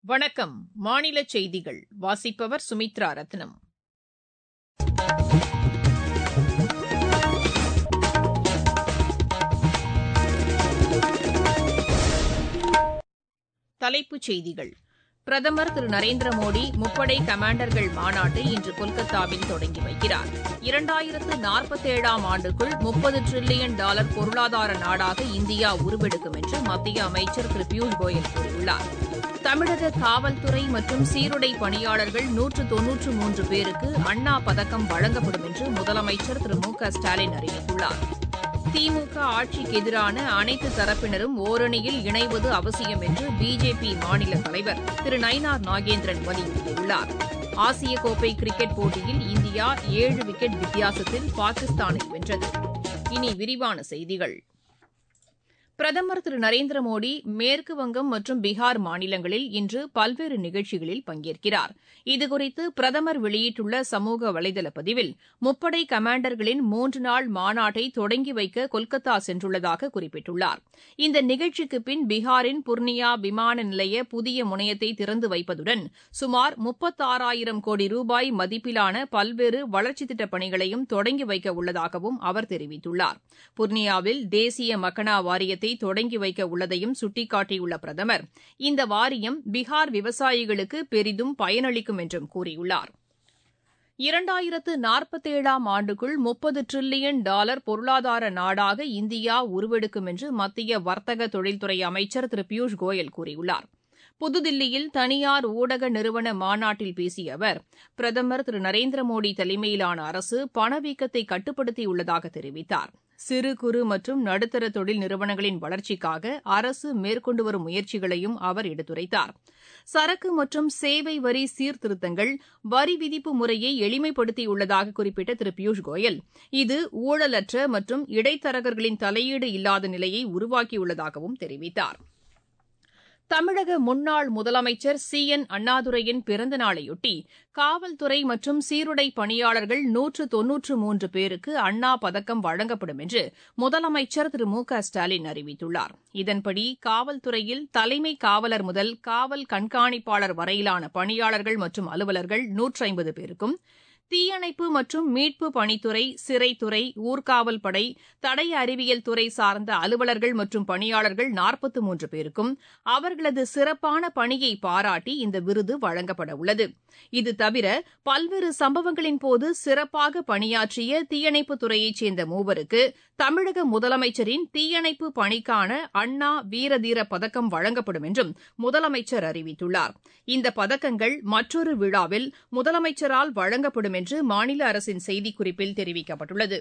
வணக்கம் மாநில செய்திகள் வாசிப்பவர் சுமித்ரா ரத்னம் தலைப்புச் செய்திகள் பிரதமர் திரு நரேந்திர மோடி முப்படை கமாண்டர்கள் மாநாட்டை இன்று கொல்கத்தாவில் தொடங்கி வைக்கிறார் இரண்டாயிரத்து நாற்பத்தேழாம் ஆண்டுக்குள் முப்பது டிரில்லியன் டாலர் பொருளாதார நாடாக இந்தியா உருவெடுக்கும் என்று மத்திய அமைச்சர் திரு பியூஷ் கோயல் கூறியுள்ளார் தமிழக காவல்துறை மற்றும் சீருடை பணியாளர்கள் நூற்று தொன்னூற்று மூன்று பேருக்கு அண்ணா பதக்கம் வழங்கப்படும் என்று முதலமைச்சர் திரு மு க ஸ்டாலின் அறிவித்துள்ளார் திமுக ஆட்சிக்கு எதிரான அனைத்து தரப்பினரும் ஓரணியில் இணைவது அவசியம் என்று பிஜேபி மாநில தலைவர் திரு நயினார் நாகேந்திரன் வலியுறுத்தியுள்ளார் ஆசிய கோப்பை கிரிக்கெட் போட்டியில் இந்தியா ஏழு விக்கெட் வித்தியாசத்தில் பாகிஸ்தானை வென்றது இனி விரிவான செய்திகள் பிரதமர் திரு நரேந்திர மோடி மேற்குவங்கம் மற்றும் பீகார் மாநிலங்களில் இன்று பல்வேறு நிகழ்ச்சிகளில் பங்கேற்கிறார் இதுகுறித்து பிரதமர் வெளியிட்டுள்ள சமூக வலைதள பதிவில் முப்படை கமாண்டர்களின் மூன்று நாள் மாநாட்டை தொடங்கி வைக்க கொல்கத்தா சென்றுள்ளதாக குறிப்பிட்டுள்ளார் இந்த நிகழ்ச்சிக்கு பின் பீகாரின் புர்னியா விமான நிலைய புதிய முனையத்தை திறந்து வைப்பதுடன் சுமார் முப்பத்தாறாயிரம் கோடி ரூபாய் மதிப்பிலான பல்வேறு வளர்ச்சித் திட்டப் பணிகளையும் தொடங்கி வைக்க உள்ளதாகவும் அவர் தெரிவித்துள்ளார் புர்னியாவில் தேசிய மக்கனா வாரியத்தை தொடங்கி வைக்க உள்ளதையும் சுட்டிக்காட்டியுள்ள பிரதமர் இந்த வாரியம் பீகார் விவசாயிகளுக்கு பெரிதும் பயனளிக்கும் என்றும் கூறியுள்ளார் இரண்டாயிரத்து நாற்பத்தேழாம் ஆண்டுக்குள் முப்பது டிரில்லியன் டாலர் பொருளாதார நாடாக இந்தியா உருவெடுக்கும் என்று மத்திய வர்த்தக தொழில்துறை அமைச்சர் திரு பியூஷ் கோயல் கூறியுள்ளார் புதுதில்லியில் தனியார் ஊடக நிறுவன மாநாட்டில் பேசிய அவர் பிரதமர் திரு நரேந்திர மோடி தலைமையிலான அரசு பணவீக்கத்தை கட்டுப்படுத்தியுள்ளதாக தெரிவித்தார் சிறு குறு மற்றும் நடுத்தர தொழில் நிறுவனங்களின் வளர்ச்சிக்காக அரசு மேற்கொண்டு வரும் முயற்சிகளையும் அவர் எடுத்துரைத்தார் சரக்கு மற்றும் சேவை வரி சீர்திருத்தங்கள் வரி விதிப்பு முறையை எளிமைப்படுத்தியுள்ளதாக குறிப்பிட்ட திரு பியூஷ் கோயல் இது ஊழலற்ற மற்றும் இடைத்தரகர்களின் தலையீடு இல்லாத நிலையை உருவாக்கியுள்ளதாகவும் தெரிவித்தார் தமிழக முன்னாள் முதலமைச்சர் சி என் அண்ணாதுரையின் பிறந்த நாளையொட்டி காவல்துறை மற்றும் சீருடை பணியாளர்கள் நூற்று தொன்னூற்று மூன்று பேருக்கு அண்ணா பதக்கம் வழங்கப்படும் என்று முதலமைச்சர் திரு மு க ஸ்டாலின் அறிவித்துள்ளார் இதன்படி காவல்துறையில் தலைமை காவலர் முதல் காவல் கண்காணிப்பாளர் வரையிலான பணியாளர்கள் மற்றும் அலுவலர்கள் நூற்று ஐம்பது பேருக்கும் தீயணைப்பு மற்றும் மீட்பு பணித்துறை சிறைத்துறை ஊர்காவல் படை தடய அறிவியல் துறை சார்ந்த அலுவலர்கள் மற்றும் பணியாளர்கள் நாற்பத்து மூன்று பேருக்கும் அவர்களது சிறப்பான பணியை பாராட்டி இந்த விருது வழங்கப்பட உள்ளது இது தவிர பல்வேறு சம்பவங்களின் போது சிறப்பாக பணியாற்றிய தீயணைப்புத் துறையைச் சேர்ந்த மூவருக்கு தமிழக முதலமைச்சரின் தீயணைப்பு பணிக்கான அண்ணா வீரதீர பதக்கம் வழங்கப்படும் என்றும் முதலமைச்சர் அறிவித்துள்ளார் இந்த பதக்கங்கள் மற்றொரு விழாவில் முதலமைச்சரால் வழங்கப்படும் என்று மாநில அரசின் செய்திக்குறிப்பில் தெரிவிக்கப்பட்டுள்ளது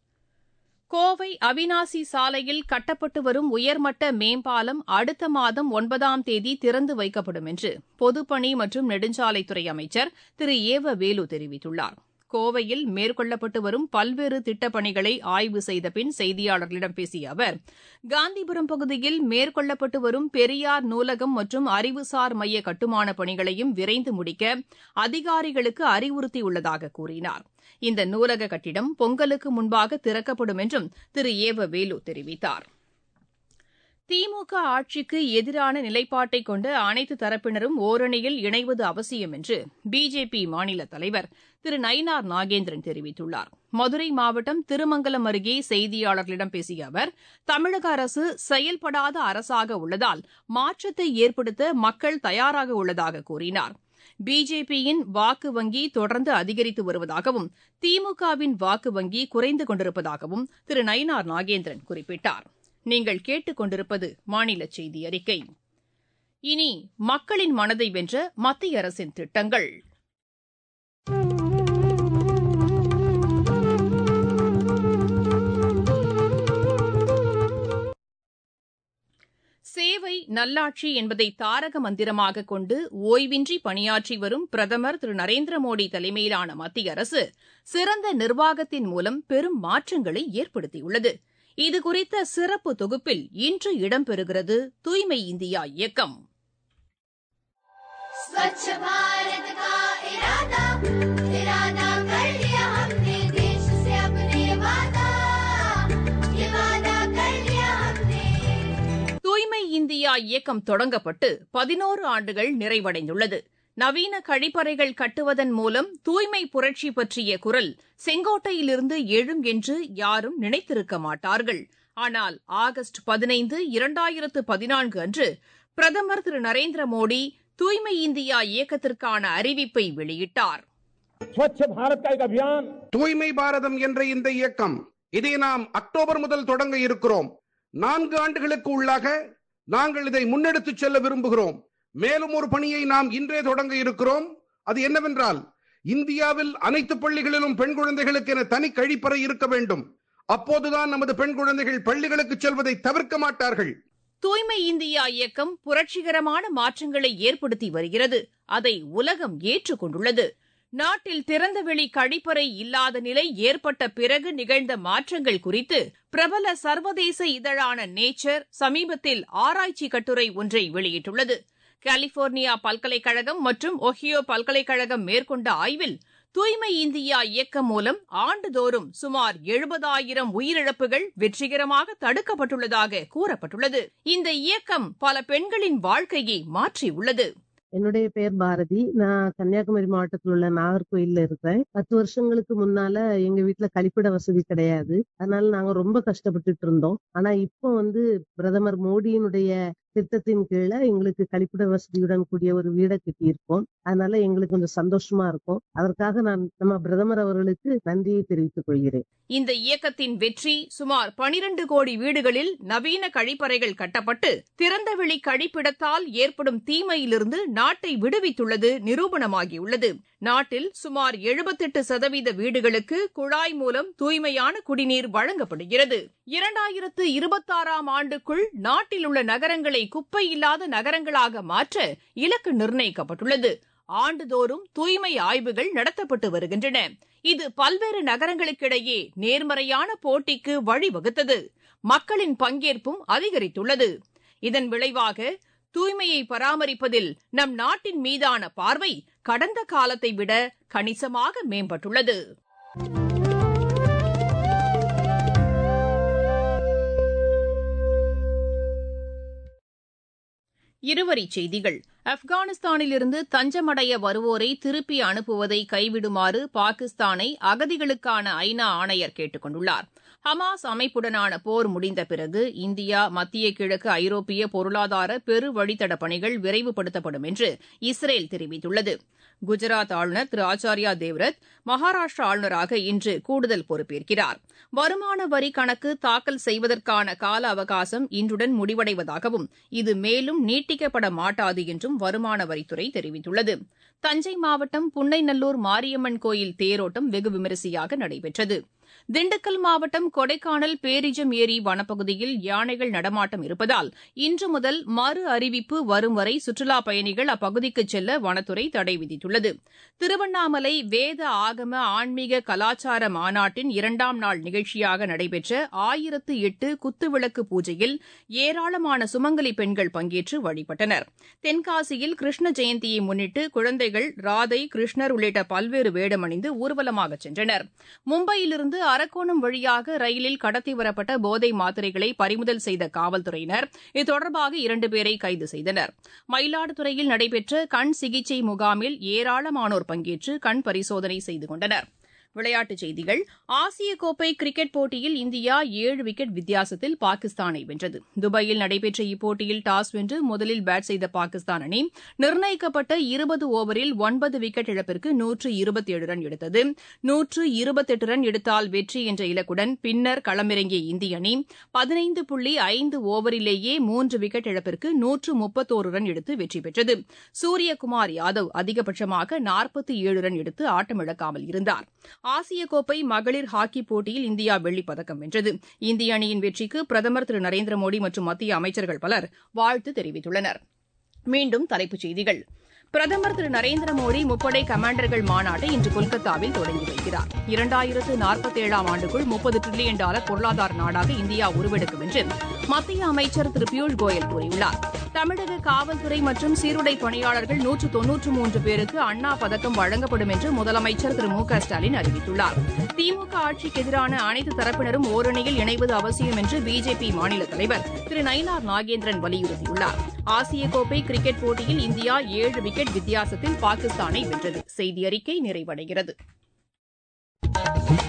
கோவை அவினாசி சாலையில் கட்டப்பட்டு வரும் உயர்மட்ட மேம்பாலம் அடுத்த மாதம் ஒன்பதாம் தேதி திறந்து வைக்கப்படும் என்று பொதுப்பணி மற்றும் நெடுஞ்சாலைத்துறை அமைச்சர் திரு ஏவ வேலு தெரிவித்துள்ளார் கோவையில் மேற்கொள்ளப்பட்டு வரும் பல்வேறு திட்டப்பணிகளை ஆய்வு செய்த பின் செய்தியாளர்களிடம் பேசிய அவர் காந்திபுரம் பகுதியில் மேற்கொள்ளப்பட்டு வரும் பெரியார் நூலகம் மற்றும் அறிவுசார் மைய கட்டுமான பணிகளையும் விரைந்து முடிக்க அதிகாரிகளுக்கு அறிவுறுத்தியுள்ளதாக கூறினார் இந்த நூலக கட்டிடம் பொங்கலுக்கு முன்பாக திறக்கப்படும் என்றும் திரு ஏவ வேலு தெரிவித்தார் திமுக ஆட்சிக்கு எதிரான நிலைப்பாட்டை கொண்ட அனைத்து தரப்பினரும் ஓரணியில் இணைவது அவசியம் என்று பிஜேபி மாநில தலைவர் திரு நயினார் நாகேந்திரன் தெரிவித்துள்ளார் மதுரை மாவட்டம் திருமங்கலம் அருகே செய்தியாளர்களிடம் பேசிய அவர் தமிழக அரசு செயல்படாத அரசாக உள்ளதால் மாற்றத்தை ஏற்படுத்த மக்கள் தயாராக உள்ளதாக கூறினார் பிஜேபியின் வாக்கு வங்கி தொடர்ந்து அதிகரித்து வருவதாகவும் திமுகவின் வாக்கு வங்கி குறைந்து கொண்டிருப்பதாகவும் திரு நயினார் நாகேந்திரன் குறிப்பிட்டார் நீங்கள் கேட்டுக் கொண்டிருப்பது மாநில செய்தி அறிக்கை இனி மக்களின் மனதை வென்ற மத்திய அரசின் திட்டங்கள் சேவை நல்லாட்சி என்பதை தாரக மந்திரமாக கொண்டு ஓய்வின்றி பணியாற்றி வரும் பிரதமர் திரு நரேந்திர மோடி தலைமையிலான மத்திய அரசு சிறந்த நிர்வாகத்தின் மூலம் பெரும் மாற்றங்களை ஏற்படுத்தியுள்ளது இதுகுறித்த சிறப்பு தொகுப்பில் இன்று இடம்பெறுகிறது தூய்மை இந்தியா இயக்கம் स्वच्छ भारत का इरादा इरादा कर लिया हमने देश से अपने वादा ये वादा कर लिया हमने தூய்மை இந்தியா இந்தியா இயக்கம் தொடங்கப்பட்டு பதினோரு ஆண்டுகள் நிறைவடைந்துள்ளது நவீன கழிப்பறைகள் கட்டுவதன் மூலம் தூய்மை புரட்சி பற்றிய குரல் செங்கோட்டையிலிருந்து எழும் என்று யாரும் நினைத்திருக்க மாட்டார்கள் ஆனால் ஆகஸ்ட் பதினைந்து இரண்டாயிரத்து பதினான்கு அன்று பிரதமர் திரு நரேந்திர மோடி தூய்மை இந்தியா இயக்கத்திற்கான அறிவிப்பை வெளியிட்டார் स्वच्छ भारत का एक अभियान தூய்மை பாரதம் என்ற இந்த இயக்கம் இதை நாம் அக்டோபர் முதல் தொடங்க இருக்கிறோம் நான்கு ஆண்டுகளுக்கு உள்ளாக நாங்கள் இதை முன்னெடுத்துச் செல்ல விரும்புகிறோம் மேலும் ஒரு பணியை நாம் இன்றே தொடங்க இருக்கிறோம் அது என்னவென்றால் இந்தியாவில் அனைத்து பள்ளிகளிலும் பெண் குழந்தைகளுக்கு என தனி கழிப்பறை இருக்க வேண்டும் அப்போதுதான் நமது பெண் குழந்தைகள் பள்ளிகளுக்கு செல்வதை தவிர்க்க மாட்டார்கள் தூய்மை இந்தியா இயக்கம் புரட்சிகரமான மாற்றங்களை ஏற்படுத்தி வருகிறது அதை உலகம் ஏற்றுக்கொண்டுள்ளது நாட்டில் திறந்தவெளி கழிப்பறை இல்லாத நிலை ஏற்பட்ட பிறகு நிகழ்ந்த மாற்றங்கள் குறித்து பிரபல சர்வதேச இதழான நேச்சர் சமீபத்தில் ஆராய்ச்சி கட்டுரை ஒன்றை வெளியிட்டுள்ளது கலிபோர்னியா பல்கலைக்கழகம் மற்றும் ஒஹியோ பல்கலைக்கழகம் மேற்கொண்ட ஆய்வில் தூய்மை இந்தியா இயக்கம் மூலம் ஆண்டுதோறும் சுமார் எழுபதாயிரம் உயிரிழப்புகள் வெற்றிகரமாக தடுக்கப்பட்டுள்ளதாக கூறப்பட்டுள்ளது இந்த இயக்கம் பல பெண்களின் வாழ்க்கையை மாற்றியுள்ளது என்னுடைய பெயர் பாரதி நான் கன்னியாகுமரி மாவட்டத்தில் உள்ள நாகர்கோயில்ல இருக்கிறேன் பத்து வருஷங்களுக்கு முன்னால எங்க வீட்டுல கழிப்பிட வசதி கிடையாது அதனால நாங்க ரொம்ப கஷ்டப்பட்டுட்டு இருந்தோம் ஆனா இப்போ வந்து பிரதமர் மோடியினுடைய திட்டத்தின் கீழே எங்களுக்கு கழிப்பிட வசதியுடன் கூடிய ஒரு வீடை கட்டியிருக்கோம் அதனால எங்களுக்கு கொஞ்சம் சந்தோஷமா இருக்கும் அதற்காக நான் நம்ம பிரதமர் அவர்களுக்கு நன்றியை தெரிவித்துக் கொள்கிறேன் இந்த இயக்கத்தின் வெற்றி சுமார் பனிரண்டு கோடி வீடுகளில் நவீன கழிப்பறைகள் கட்டப்பட்டு திறந்தவெளி கழிப்பிடத்தால் ஏற்படும் தீமையிலிருந்து நாட்டை விடுவித்துள்ளது நிரூபணமாகியுள்ளது நாட்டில் சுமார் எழுபத்தெட்டு சதவீத வீடுகளுக்கு குழாய் மூலம் தூய்மையான குடிநீர் வழங்கப்படுகிறது இரண்டாயிரத்து இருபத்தாறாம் ஆண்டுக்குள் நாட்டில் உள்ள நகரங்களை குப்பை இல்லாத நகரங்களாக மாற்ற இலக்கு நிர்ணயிக்கப்பட்டுள்ளது ஆண்டுதோறும் தூய்மை ஆய்வுகள் நடத்தப்பட்டு வருகின்றன இது பல்வேறு நகரங்களுக்கிடையே நேர்மறையான போட்டிக்கு வழிவகுத்தது மக்களின் பங்கேற்பும் அதிகரித்துள்ளது இதன் விளைவாக தூய்மையை பராமரிப்பதில் நம் நாட்டின் மீதான பார்வை கடந்த காலத்தை விட கணிசமாக மேம்பட்டுள்ளது இருவரிச் செய்திகள் ஆப்கானிஸ்தானிலிருந்து தஞ்சமடைய வருவோரை திருப்பி அனுப்புவதை கைவிடுமாறு பாகிஸ்தானை அகதிகளுக்கான ஐநா ஆணையர் கேட்டுக் கொண்டுள்ளார் ஹமாஸ் அமைப்புடனான போர் முடிந்த பிறகு இந்தியா மத்திய கிழக்கு ஐரோப்பிய பொருளாதார பெரு வழித்தட பணிகள் விரைவுபடுத்தப்படும் என்று இஸ்ரேல் தெரிவித்துள்ளது குஜராத் ஆளுநர் திரு ஆச்சாரியா தேவ்ரத் மகாராஷ்டிரா ஆளுநராக இன்று கூடுதல் பொறுப்பேற்கிறார் வருமான வரி கணக்கு தாக்கல் செய்வதற்கான கால அவகாசம் இன்றுடன் முடிவடைவதாகவும் இது மேலும் நீட்டிக்கப்பட மாட்டாது என்றும் வருமான வரித்துறை தெரிவித்துள்ளது தஞ்சை மாவட்டம் புன்னைநல்லூர் மாரியம்மன் கோயில் தேரோட்டம் வெகு விமரிசையாக நடைபெற்றது திண்டுக்கல் மாவட்டம் கொடைக்கானல் பேரிஜம் ஏரி வனப்பகுதியில் யானைகள் நடமாட்டம் இருப்பதால் இன்று முதல் மறு அறிவிப்பு வரும் வரை சுற்றுலாப் பயணிகள் அப்பகுதிக்கு செல்ல வனத்துறை தடை விதித்துள்ளது திருவண்ணாமலை வேத ஆகம ஆன்மீக கலாச்சார மாநாட்டின் இரண்டாம் நாள் நிகழ்ச்சியாக நடைபெற்ற ஆயிரத்து எட்டு குத்துவிளக்கு பூஜையில் ஏராளமான சுமங்கலி பெண்கள் பங்கேற்று வழிபட்டனர் தென்காசியில் கிருஷ்ண ஜெயந்தியை முன்னிட்டு குழந்தைகள் ராதை கிருஷ்ணர் உள்ளிட்ட பல்வேறு வேடமணிந்து ஊர்வலமாக சென்றனர் மும்பையிலிருந்து அரக்கோணம் வழியாக ரயிலில் கடத்தி வரப்பட்ட போதை மாத்திரைகளை பறிமுதல் செய்த காவல்துறையினர் இது தொடர்பாக இரண்டு பேரை கைது செய்தனர் மயிலாடுதுறையில் நடைபெற்ற கண் சிகிச்சை முகாமில் ஏராளமானோர் பங்கேற்று கண் பரிசோதனை செய்து கொண்டனர் விளையாட்டுச் செய்திகள் ஆசிய கோப்பை கிரிக்கெட் போட்டியில் இந்தியா ஏழு விக்கெட் வித்தியாசத்தில் பாகிஸ்தானை வென்றது துபாயில் நடைபெற்ற இப்போட்டியில் டாஸ் வென்று முதலில் பேட் செய்த பாகிஸ்தான் அணி நிர்ணயிக்கப்பட்ட இருபது ஓவரில் ஒன்பது விக்கெட் இழப்பிற்கு நூற்று இருபத்தேழு ரன் எடுத்தது நூற்று இருபத்தெட்டு ரன் எடுத்தால் வெற்றி என்ற இலக்குடன் பின்னர் களமிறங்கிய இந்திய அணி பதினைந்து புள்ளி ஐந்து ஓவரிலேயே மூன்று விக்கெட் இழப்பிற்கு நூற்று முப்பத்தோரு ரன் எடுத்து வெற்றி பெற்றது சூரியகுமார் யாதவ் அதிகபட்சமாக நாற்பத்தி ஏழு ரன் எடுத்து ஆட்டமிழக்காமல் இருந்தார் ஆசிய கோப்பை மகளிர் ஹாக்கி போட்டியில் இந்தியா வெள்ளிப் பதக்கம் வென்றது இந்திய அணியின் வெற்றிக்கு பிரதமர் திரு நரேந்திர மோடி மற்றும் மத்திய அமைச்சர்கள் பலர் வாழ்த்து தெரிவித்துள்ளனர் மீண்டும் தலைப்புச் செய்திகள் பிரதமர் திரு நரேந்திர மோடி முப்படை கமாண்டர்கள் மாநாட்டை இன்று கொல்கத்தாவில் தொடங்கி வைக்கிறார் இரண்டாயிரத்து நாற்பத்தேழாம் ஆண்டுக்குள் முப்பது டிரில்லியன் டாலர் பொருளாதார நாடாக இந்தியா உருவெடுக்கும் என்று மத்திய அமைச்சர் திரு பியூஷ் கோயல் கூறியுள்ளார் தமிழக காவல்துறை மற்றும் சீருடை பணியாளர்கள் நூற்று தொன்னூற்று மூன்று பேருக்கு அண்ணா பதக்கம் வழங்கப்படும் என்று முதலமைச்சர் திரு மு க ஸ்டாலின் அறிவித்துள்ளார் திமுக ஆட்சிக்கு எதிரான அனைத்து தரப்பினரும் ஓரணியில் இணைவது அவசியம் என்று பிஜேபி மாநில தலைவர் திரு நயினார் நாகேந்திரன் வலியுறுத்தியுள்ளார் ஆசிய கோப்பை கிரிக்கெட் போட்டியில் இந்தியா ஏழு விக்கெட் வித்தியாசத்தில் பாகிஸ்தானை வென்றது செய்தி அறிக்கை நிறைவடைகிறது